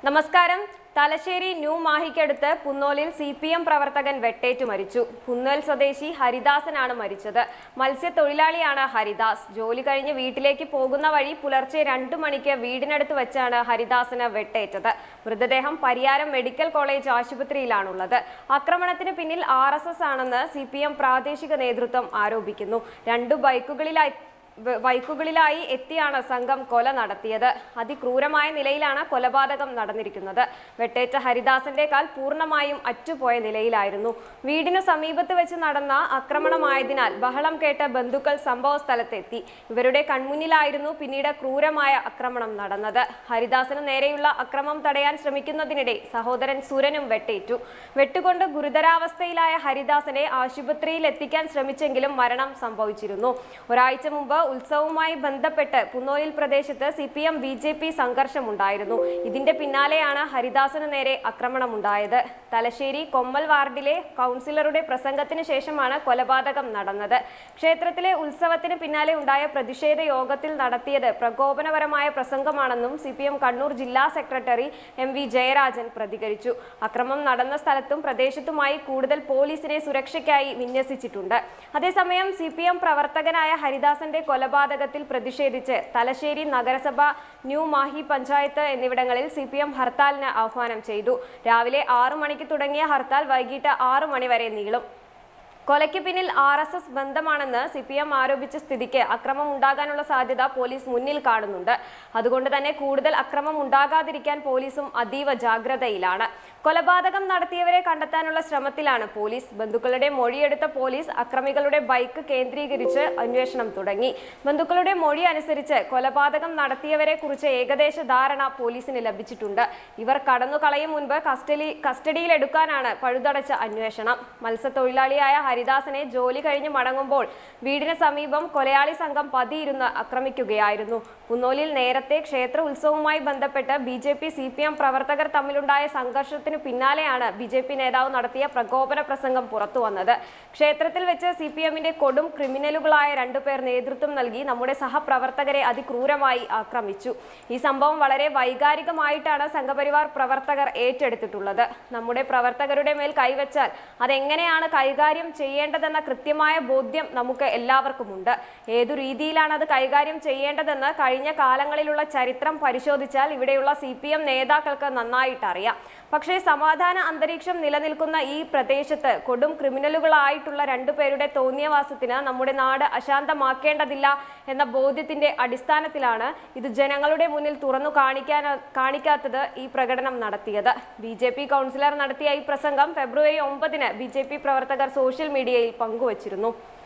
നമസ്കാരം തലശ്ശേരി ന്യൂ മാഹിക്കടുത്ത് പുന്നോലിൽ സി പി എം പ്രവർത്തകൻ വെട്ടേറ്റു മരിച്ചു പുന്നോൽ സ്വദേശി ഹരിദാസനാണ് മരിച്ചത് മത്സ്യത്തൊഴിലാളിയാണ് ഹരിദാസ് ജോലി കഴിഞ്ഞ് വീട്ടിലേക്ക് പോകുന്ന വഴി പുലർച്ചെ രണ്ടു മണിക്ക് വീടിനടുത്ത് വെച്ചാണ് ഹരിദാസന് വെട്ടേറ്റത് മൃതദേഹം പരിയാരം മെഡിക്കൽ കോളേജ് ആശുപത്രിയിലാണുള്ളത് ആക്രമണത്തിന് പിന്നിൽ ആർ ആണെന്ന് സി പ്രാദേശിക നേതൃത്വം ആരോപിക്കുന്നു രണ്ടു ബൈക്കുകളിലായി വ- ബൈക്കുകളിലായി എത്തിയാണ് സംഘം കൊല നടത്തിയത് അതിക്രൂരമായ നിലയിലാണ് കൊലപാതകം നടന്നിരിക്കുന്നത് വെട്ടേറ്റ ഹരിദാസന്റെ കാൽ പൂർണ്ണമായും അറ്റുപോയ നിലയിലായിരുന്നു വീടിനു സമീപത്ത് വെച്ച് നടന്ന ആക്രമണമായതിനാൽ ബഹളം കേട്ട ബന്ധുക്കൾ സംഭവ സ്ഥലത്തെത്തി ഇവരുടെ കൺമുന്നിലായിരുന്നു പിന്നീട് ക്രൂരമായ ആക്രമണം നടന്നത് ഹരിദാസന് നേരെയുള്ള അക്രമം തടയാൻ ശ്രമിക്കുന്നതിനിടെ സഹോദരൻ സുരനും വെട്ടേറ്റു വെട്ടുകൊണ്ട് ഗുരുതരാവസ്ഥയിലായ ഹരിദാസനെ ആശുപത്രിയിൽ എത്തിക്കാൻ ശ്രമിച്ചെങ്കിലും മരണം സംഭവിച്ചിരുന്നു ഒരാഴ്ച മുമ്പ് ഉത്സവവുമായി ബന്ധപ്പെട്ട് പുന്നോയിൽ പ്രദേശത്ത് C P M B J P സംഘർഷമുണ്ടായിരുന്നു ഇതിന്റെ പിന്നാലെയാണ് ഹരിദാസന് നേരെ ആക്രമണമുണ്ടായത് തലശ്ശേരി കൊമ്മൽ വാർഡിലെ കൗൺസിലറുടെ പ്രസംഗത്തിന് ശേഷമാണ് കൊലപാതകം നടന്നത് ക്ഷേത്രത്തിലെ ഉത്സവത്തിന് പിന്നാലെ ഉണ്ടായ പ്രതിഷേധ യോഗത്തിൽ നടത്തിയത് പ്രകോപനപരമായ പ്രസംഗമാണെന്നും സി പി എം കണ്ണൂർ ജില്ലാ സെക്രട്ടറി എം വി ജയരാജൻ പ്രതികരിച്ചു അക്രമം നടന്ന സ്ഥലത്തും പ്രദേശത്തുമായി കൂടുതൽ പോലീസിനെ സുരക്ഷയ്ക്കായി വിന്യസിച്ചിട്ടുണ്ട് അതേസമയം സി പി എം പ്രവർത്തകനായ ഹരിദാസന്റെ കൊലപാതകത്തിൽ പ്രതിഷേധിച്ച് തലശ്ശേരി നഗരസഭ ന്യൂ മാഹി പഞ്ചായത്ത് എന്നിവിടങ്ങളിൽ സി പി എം ഹർത്താലിന് ആഹ്വാനം ചെയ്തു രാവിലെ ആറു മണിക്ക് തുടങ്ങിയ ഹർത്താൽ വൈകിട്ട് ആറു മണി വരെ നീളും കൊലയ്ക്ക് പിന്നിൽ ആർ എസ് എസ് ബന്ധമാണെന്ന് സി പി എം ആരോപിച്ച സ്ഥിതിക്ക് അക്രമം ഉണ്ടാകാനുള്ള സാധ്യത പോലീസ് മുന്നിൽ കാണുന്നുണ്ട് അതുകൊണ്ട് തന്നെ കൂടുതൽ അക്രമം ഉണ്ടാകാതിരിക്കാൻ പോലീസും അതീവ ജാഗ്രതയിലാണ് കൊലപാതകം നടത്തിയവരെ കണ്ടെത്താനുള്ള ശ്രമത്തിലാണ് പോലീസ് ബന്ധുക്കളുടെ മൊഴിയെടുത്ത പോലീസ് അക്രമികളുടെ ബൈക്ക് കേന്ദ്രീകരിച്ച് അന്വേഷണം തുടങ്ങി ബന്ധുക്കളുടെ മൊഴി അനുസരിച്ച് കൊലപാതകം നടത്തിയവരെ കുറിച്ച് ഏകദേശ ധാരണ പോലീസിന് ലഭിച്ചിട്ടുണ്ട് ഇവർ കടന്നു കളയും മുൻപ് കസ്റ്റഡി കസ്റ്റഡിയിലെടുക്കാനാണ് പഴുതടച്ച അന്വേഷണം മത്സ്യത്തൊഴിലാളിയായ ഹരിദാസനെ ജോലി കഴിഞ്ഞ് മടങ്ങുമ്പോൾ വീടിന് സമീപം കൊലയാളി സംഘം പതിയിരുന്ന് ആക്രമിക്കുകയായിരുന്നു പുന്നോലിൽ നേരത്തെ ക്ഷേത്ര ഉത്സവവുമായി ബന്ധപ്പെട്ട് B J P C P M പ്രവർത്തകർ തമ്മിലുണ്ടായ സംഘർഷത്തിനു പിന്നാലെയാണ് ബി ജെ പി നേതാവ് നടത്തിയ പ്രകോപന പ്രസംഗം പുറത്തു വന്നത് ക്ഷേത്രത്തിൽ വെച്ച് സി പി എമ്മിന്റെ കൊടും ക്രിമിനലുകളായ രണ്ടുപേർ നേതൃത്വം നൽകി നമ്മുടെ സഹപ്രവർത്തകരെ അതിക്രൂരമായി ആക്രമിച്ചു ഈ സംഭവം വളരെ വൈകാരികമായിട്ടാണ് സംഘപരിവാർ പ്രവർത്തകർ ഏറ്റെടുത്തിട്ടുള്ളത് നമ്മുടെ പ്രവർത്തകരുടെ മേൽ കൈവച്ചാൽ അതെങ്ങനെയാണ് കൈകാര്യം ചെയ്യേണ്ടതെന്ന കൃത്യമായ ബോധ്യം നമുക്ക് എല്ലാവർക്കുമുണ്ട് ഏതു രീതിയിലാണ് അത് കൈകാര്യം ചെയ്യേണ്ടതെന്ന് കഴിഞ്ഞ കാലങ്ങളിലുള്ള ചരിത്രം പരിശോധിച്ചാൽ ഇവിടെയുള്ള സി പി എം നേതാക്കൾക്ക് നന്നായിട്ട് അറിയാം പക്ഷേ സമാധാന അന്തരീക്ഷം നിലനിൽക്കുന്ന ഈ പ്രദേശത്ത് കൊടും ക്രിമിനലുകളായിട്ടുള്ള രണ്ടുപേരുടെ തോന്നിയവാസത്തിന് നമ്മുടെ നാട് അശാന്തമാക്കേണ്ടതില്ല എന്ന ബോധ്യത്തിന്റെ അടിസ്ഥാനത്തിലാണ് ഇത് ജനങ്ങളുടെ മുന്നിൽ തുറന്നു കാണിക്കാൻ കാണിക്കാത്തത് ഈ പ്രകടനം നടത്തിയത് ബി ജെ പി കൗൺസിലർ നടത്തിയ ഈ പ്രസംഗം ഫെബ്രുവരി ഒമ്പതിന് ബി ജെ പി പ്രവർത്തകർ സോഷ്യൽ മീഡിയയിൽ പങ്കുവച്ചിരുന്നു